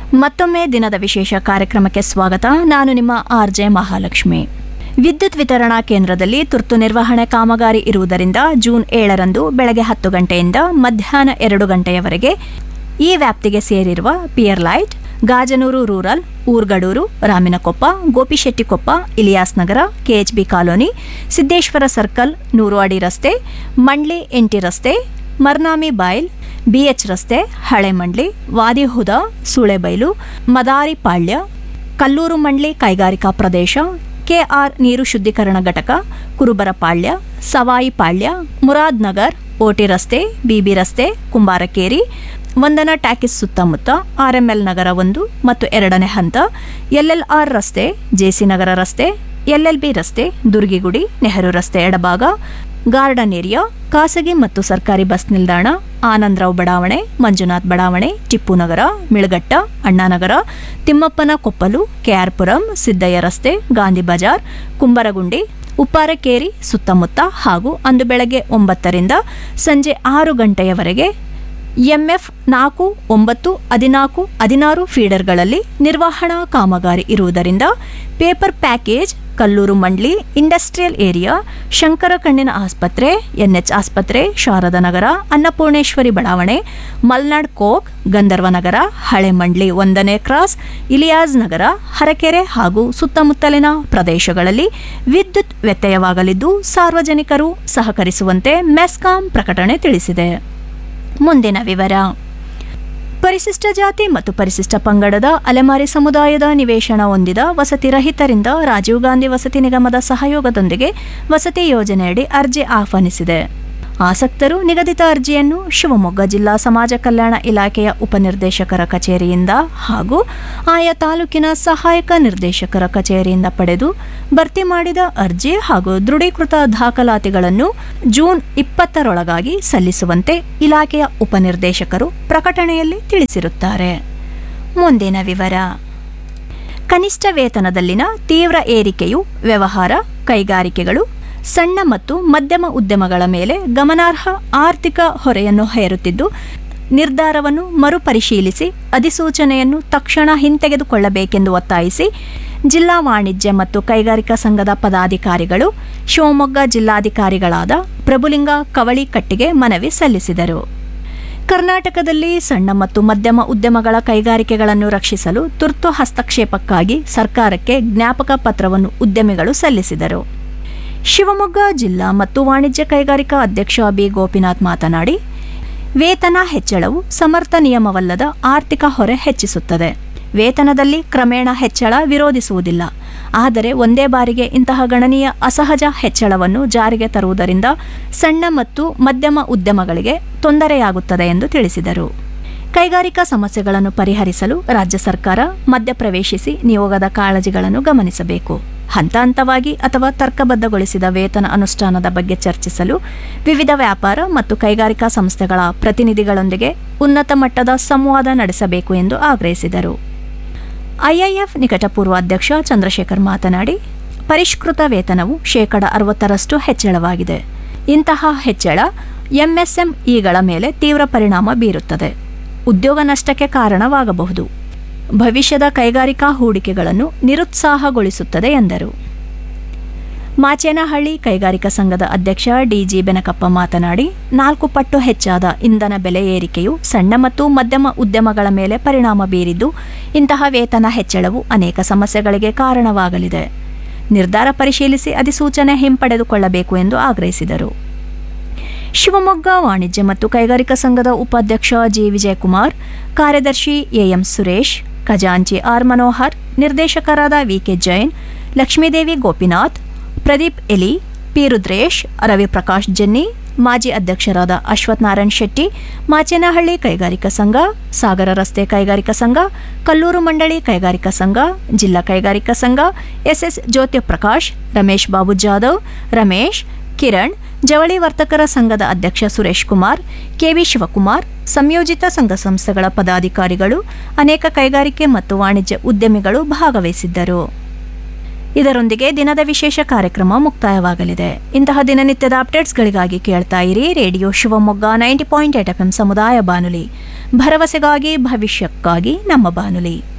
ಮತ್ತೊಮ್ಮೆ ದಿನದ ವಿಶೇಷ ಕಾರ್ಯಕ್ರಮಕ್ಕೆ ಸ್ವಾಗತ ನಾನು ನಿಮ್ಮ ಆರ್ ಜೆ ಮಹಾಲಕ್ಷ್ಮಿ ವಿದ್ಯುತ್ ವಿತರಣಾ ಕೇಂದ್ರದಲ್ಲಿ ತುರ್ತು ನಿರ್ವಹಣೆ ಕಾಮಗಾರಿ ಇರುವುದರಿಂದ ಜೂನ್ ಏಳರಂದು ಬೆಳಗ್ಗೆ ಹತ್ತು ಗಂಟೆಯಿಂದ ಮಧ್ಯಾಹ್ನ ಎರಡು ಗಂಟೆಯವರೆಗೆ ಈ ವ್ಯಾಪ್ತಿಗೆ ಸೇರಿರುವ ಪಿಯರ್ ಲೈಟ್ Gajanur rural Urgadur Raminakoppa Gopishettikoppa Ilyas Nagar KHB colony Siddeshwara circle ನೂರು ಅಡಿ ರಸ್ತೆ ಮಂಡ್ಲಿ ಎಂಟಿ ರಸ್ತೆ ಮರ್ನಾಮಿ ಬಾಯ್ಲ್ ಬಿಎಚ್ ರಸ್ತೆ ಹಳೆ ಮಂಡ್ಲಿ ವಾದಿಹುದ ಸುಳೆಬೈಲು ಮದಾರಿಪಾಳ್ಯ ಕಲ್ಲೂರು ಮಂಡ್ಲಿ ಕೈಗಾರಿಕಾ ಪ್ರದೇಶ ಕೆಆರ್ ನೀರು ಶುದ್ಧೀಕರಣ ಘಟಕ ಕುರುಬರಪಾಳ್ಯ ಸವಾಯಿಪಾಳ್ಯ ಮುರಾದ್ ನಗರ್ ಓಟಿ ರಸ್ತೆ ಬಿಬಿ ರಸ್ತೆ ಕುಂಬಾರಕೇರಿ ವಂದನಾ ಟ್ಯಾಕಿಸ್ ಸುತ್ತಮುತ್ತ ಆರ್ಎಂಎಲ್ ನಗರ ಒಂದು ಮತ್ತು ಎರಡನೇ ಹಂತ ಎಲ್ಎಲ್ಆರ್ ರಸ್ತೆ ಜೆಸಿ ನಗರ ರಸ್ತೆ ಎಲ್ಎಲ್ಬಿ ರಸ್ತೆ ದುರ್ಗಿಗುಡಿ ನೆಹರು ರಸ್ತೆ ಎಡಭಾಗ ಗಾರ್ಡನ್ ಏರಿಯಾ ಖಾಸಗಿ ಮತ್ತು ಸರ್ಕಾರಿ ಬಸ್ ನಿಲ್ದಾಣ ಆನಂದರಾವ್ ಬಡಾವಣೆ ಮಂಜುನಾಥ್ ಬಡಾವಣೆ ಟಿಪ್ಪು ನಗರ ಮಿಳಗಟ್ಟ ಅಣ್ಣಾನಗರ ತಿಮ್ಮಪ್ಪನ ಕೊಪ್ಪಲು ಕೆಆರ್ಪುರಂ ಸಿದ್ದಯ್ಯ ರಸ್ತೆ ಗಾಂಧಿ ಬಜಾರ್ ಕುಂಬರಗುಂಡಿ ಉಪ್ಪಾರಕೇರಿ ಸುತ್ತಮುತ್ತ ಹಾಗೂ ಅಂದು ಬೆಳಗ್ಗೆ ಒಂಬತ್ತರಿಂದ ಸಂಜೆ ಆರು ಗಂಟೆಯವರೆಗೆ ಎಂಎಫ್ ನಾಲ್ಕು ಒಂಬತ್ತು ಹದಿನಾಲ್ಕು ಹದಿನಾರು ಫೀಡರ್ಗಳಲ್ಲಿ ನಿರ್ವಹಣಾ ಕಾಮಗಾರಿ ಇರುವುದರಿಂದ paper package Kallur Mandli industrial area Shankara ಕಣ್ಣಿನ ಆಸ್ಪತ್ರೆ ಎನ್ಎಚ್ ಆಸ್ಪತ್ರೆ ಶಾರದಾ ನಗರ ಅನ್ನಪೂರ್ಣೇಶ್ವರಿ ಬಡಾವಣೆ ಮಲ್ನಾಡ್ ಕೋಕ್ ಗಂಧರ್ವ ನಗರ ಹಳೆ ಮಂಡ್ಲಿ ಒಂದನೇ ಕ್ರಾಸ್ ಇಲಿಯಾಜ್ ನಗರ ಹರಕೆರೆ ಹಾಗೂ ಸುತ್ತಮುತ್ತಲಿನ ಪ್ರದೇಶಗಳಲ್ಲಿ ವಿದ್ಯುತ್ ವ್ಯತ್ಯಯವಾಗಲಿದ್ದು ಸಾರ್ವಜನಿಕರು ಸಹಕರಿಸುವಂತೆ ಮೆಸ್ಕಾಂ ಪ್ರಕಟಣೆ ತಿಳಿಸಿದೆ ಮುಂದಿನ ವಿವರ ಪರಿಶಿಷ್ಟ ಜಾತಿ ಮತ್ತು ಪರಿಶಿಷ್ಟ ಪಂಗಡದ ಅಲೆಮಾರಿ ಸಮುದಾಯದ ನಿವೇಶನ ಹೊಂದಿದ ವಸತಿ ರಹಿತರಿಂದ ರಾಜೀವ್ ಗಾಂಧಿ ವಸತಿ ನಿಗಮದ ಸಹಯೋಗದೊಂದಿಗೆ ವಸತಿ ಯೋಜನೆಯಡಿ ಅರ್ಜಿ ಆಹ್ವಾನಿಸಿದೆ ಆಸಕ್ತರು ನಿಗದಿತ ಅರ್ಜಿಯನ್ನು ಶಿವಮೊಗ್ಗ ಜಿಲ್ಲಾ ಸಮಾಜ ಕಲ್ಯಾಣ ಇಲಾಖೆಯ ಉಪನಿರ್ದೇಶಕರ ಕಚೇರಿಯಿಂದ ಹಾಗೂ ಆಯಾ ತಾಲೂಕಿನ ಸಹಾಯಕ ನಿರ್ದೇಶಕರ ಕಚೇರಿಯಿಂದ ಪಡೆದು ಭರ್ತಿ ಮಾಡಿದ ಅರ್ಜಿ ಹಾಗೂ ದೃಢೀಕೃತ ದಾಖಲಾತಿಗಳನ್ನು ಜೂನ್ ಇಪ್ಪತ್ತರೊಳಗಾಗಿ ಸಲ್ಲಿಸುವಂತೆ ಇಲಾಖೆಯ ಉಪನಿರ್ದೇಶಕರು ಪ್ರಕಟಣೆಯಲ್ಲಿ ತಿಳಿಸಿರುತ್ತಾರೆ ಮುಂದಿನ ವಿವರ ಕನಿಷ್ಠ ವೇತನದಲ್ಲಿನ ತೀವ್ರ ಏರಿಕೆಯು ವ್ಯವಹಾರ ಕೈಗಾರಿಕೆಗಳು ಸಣ್ಣ ಮತ್ತು ಮಧ್ಯಮ ಉದ್ಯಮಗಳ ಮೇಲೆ ಗಮನಾರ್ಹ ಆರ್ಥಿಕ ಹೊರೆಯನ್ನು ಹೇರುತ್ತಿದ್ದು ನಿರ್ಧಾರವನ್ನು ಮರುಪರಿಶೀಲಿಸಿ ಅಧಿಸೂಚನೆಯನ್ನು ತಕ್ಷಣ ಹಿಂತೆಗೆದುಕೊಳ್ಳಬೇಕೆಂದು ಒತ್ತಾಯಿಸಿ ಜಿಲ್ಲಾ ವಾಣಿಜ್ಯ ಮತ್ತು ಕೈಗಾರಿಕಾ ಸಂಘದ ಪದಾಧಿಕಾರಿಗಳು ಶಿವಮೊಗ್ಗ ಜಿಲ್ಲಾಧಿಕಾರಿಗಳಾದ ಪ್ರಭುಲಿಂಗ ಕವಳಿಕಟ್ಟಿಗೆ ಮನವಿ ಸಲ್ಲಿಸಿದರು ಕರ್ನಾಟಕದಲ್ಲಿ ಸಣ್ಣ ಮತ್ತು ಮಧ್ಯಮ ಉದ್ಯಮಗಳ ಕೈಗಾರಿಕೆಗಳನ್ನು ರಕ್ಷಿಸಲು ತುರ್ತು ಹಸ್ತಕ್ಷೇಪಕ್ಕಾಗಿ ಸರ್ಕಾರಕ್ಕೆ ಜ್ಞಾಪಕ ಪತ್ರವನ್ನು ಉದ್ಯಮಿಗಳು ಸಲ್ಲಿಸಿದರು ಶಿವಮೊಗ್ಗ ಜಿಲ್ಲಾ ಮತ್ತು ವಾಣಿಜ್ಯ ಕೈಗಾರಿಕಾ ಅಧ್ಯಕ್ಷ ಬಿ ಗೋಪಿನಾಥ್ ಮಾತನಾಡಿ ವೇತನ ಹೆಚ್ಚಳವು ಸಮರ್ಥ ನಿಯಮವಲ್ಲದ ಆರ್ಥಿಕ ಹೊರೆ ಹೆಚ್ಚಿಸುತ್ತದೆ ವೇತನದಲ್ಲಿ ಕ್ರಮೇಣ ಹೆಚ್ಚಳ ವಿರೋಧಿಸುವುದಿಲ್ಲ ಆದರೆ ಒಂದೇ ಬಾರಿಗೆ ಇಂತಹ ಗಣನೀಯ ಅಸಹಜ ಹೆಚ್ಚಳವನ್ನು ಜಾರಿಗೆ ತರುವುದರಿಂದ ಸಣ್ಣ ಮತ್ತು ಮಧ್ಯಮ ಉದ್ಯಮಗಳಿಗೆ ತೊಂದರೆಯಾಗುತ್ತದೆ ಎಂದು ತಿಳಿಸಿದರು ಕೈಗಾರಿಕಾ ಸಮಸ್ಯೆಗಳನ್ನು ಪರಿಹರಿಸಲು ರಾಜ್ಯ ಸರ್ಕಾರ ಮಧ್ಯಪ್ರವೇಶಿಸಿ ನಿಯೋಗದ ಕಾಳಜಿಗಳನ್ನು ಗಮನಿಸಬೇಕು ಹಂತ ಹಂತವಾಗಿ ಅಥವಾ ತರ್ಕಬದ್ಧಗೊಳಿಸಿದ ವೇತನ ಅನುಷ್ಠಾನದ ಬಗ್ಗೆ ಚರ್ಚಿಸಲು ವಿವಿಧ ವ್ಯಾಪಾರ ಮತ್ತು ಕೈಗಾರಿಕಾ ಸಂಸ್ಥೆಗಳ ಪ್ರತಿನಿಧಿಗಳೊಂದಿಗೆ ಉನ್ನತ ಮಟ್ಟದ ಸಂವಾದ ನಡೆಸಬೇಕು ಎಂದು ಆಗ್ರಹಿಸಿದರು ಐಐಎಫ್ ನಿಕಟಪೂರ್ವ ಅಧ್ಯಕ್ಷ ಚಂದ್ರಶೇಖರ್ ಮಾತನಾಡಿ ಪರಿಷ್ಕೃತ ವೇತನವು ಶೇಕಡ ಅರವತ್ತರಷ್ಟು ಹೆಚ್ಚಳವಾಗಿದೆ ಇಂತಹ ಹೆಚ್ಚಳ ಎಂಎಸ್ಎಂಇಗಳ ಮೇಲೆ ತೀವ್ರ ಪರಿಣಾಮ ಬೀರುತ್ತದೆ ಉದ್ಯೋಗ ನಷ್ಟಕ್ಕೆ ಕಾರಣವಾಗಬಹುದು ಭವಿಷ್ಯದ ಕೈಗಾರಿಕಾ ಹೂಡಿಕೆಗಳನ್ನು ನಿರುತ್ಸಾಹಗೊಳಿಸುತ್ತದೆ ಎಂದರು ಮಾಚೇನಹಳ್ಳಿ ಕೈಗಾರಿಕಾ ಸಂಘದ ಅಧ್ಯಕ್ಷ ಡಿಜಿ ಬೆನಕಪ್ಪ ಮಾತನಾಡಿ ನಾಲ್ಕು ಪಟ್ಟು ಹೆಚ್ಚಾದ ಇಂಧನ ಬೆಲೆ ಏರಿಕೆಯು ಸಣ್ಣ ಮತ್ತು ಮಧ್ಯಮ ಉದ್ಯಮಗಳ ಮೇಲೆ ಪರಿಣಾಮ ಬೀರಿದ್ದು ಇಂತಹ ವೇತನ ಹೆಚ್ಚಳವು ಅನೇಕ ಸಮಸ್ಯೆಗಳಿಗೆ ಕಾರಣವಾಗಲಿದೆ ನಿರ್ಧಾರ ಪರಿಶೀಲಿಸಿ ಅಧಿಸೂಚನೆ ಹಿಂಪಡೆದುಕೊಳ್ಳಬೇಕು ಎಂದು ಆಗ್ರಹಿಸಿದರು ಶಿವಮೊಗ್ಗ ವಾಣಿಜ್ಯ ಮತ್ತು ಕೈಗಾರಿಕಾ ಸಂಘದ ಉಪಾಧ್ಯಕ್ಷ ಜಿ ವಿಜಯಕುಮಾರ್ ಕಾರ್ಯದರ್ಶಿ ಎಎಂ ಸುರೇಶ್ ಖಜಾಂಚಿ ಆರ್ ಮನೋಹರ್ ನಿರ್ದೇಶಕರಾದ ವಿಕೆ ಜೈನ್ ಲಕ್ಷ್ಮೀದೇವಿ ಗೋಪಿನಾಥ್ ಪ್ರದೀಪ್ ಎಲಿ ಪಿ ರುದ್ರೇಶ್ ರವಿ ಪ್ರಕಾಶ್ ಜನ್ನಿ ಮಾಜಿ ಅಧ್ಯಕ್ಷರಾದ ಅಶ್ವಥ್ ನಾರಾಯಣ್ ಶೆಟ್ಟಿ ಮಾಚೇನಹಳ್ಳಿ ಕೈಗಾರಿಕಾ ಸಂಘ ಸಾಗರ ರಸ್ತೆ ಕೈಗಾರಿಕಾ ಸಂಘ ಕಲ್ಲೂರು ಮಂಡಳಿ ಕೈಗಾರಿಕಾ ಸಂಘ ಜಿಲ್ಲಾ ಕೈಗಾರಿಕಾ ಸಂಘ ಎಸ್ಎಸ್ ಜ್ಯೋತಿ ಪ್ರಕಾಶ್ ರಮೇಶ್ ಬಾಬು ಜಾಧವ್ ರಮೇಶ್ ಕಿರಣ್ ಜವಳಿ ವರ್ತಕರ ಸಂಘದ ಅಧ್ಯಕ್ಷ ಸುರೇಶ್ ಕುಮಾರ್ ಕೆವಿ ಶಿವಕುಮಾರ್ ಸಂಯೋಜಿತ ಸಂಘ ಸಂಸ್ಥೆಗಳ ಪದಾಧಿಕಾರಿಗಳು ಅನೇಕ ಕೈಗಾರಿಕೆ ಮತ್ತು ವಾಣಿಜ್ಯ ಉದ್ಯಮಿಗಳು ಭಾಗವಹಿಸಿದ್ದರು ಇದರೊಂದಿಗೆ ದಿನದ ವಿಶೇಷ ಕಾರ್ಯಕ್ರಮ ಮುಕ್ತಾಯವಾಗಲಿದೆ ಇಂತಹ ದಿನನಿತ್ಯದ ಅಪ್ಡೇಟ್ಸ್ಗಳಿಗಾಗಿ ಕೇಳ್ತಾ ಇರಿ radio Shivamogga ninety point eight F M ಸಮುದಾಯ ಬಾನುಲಿ ಭರವಸೆಗಾಗಿ ಭವಿಷ್ಯಕ್ಕಾಗಿ ನಮ್ಮ ಬಾನುಲಿ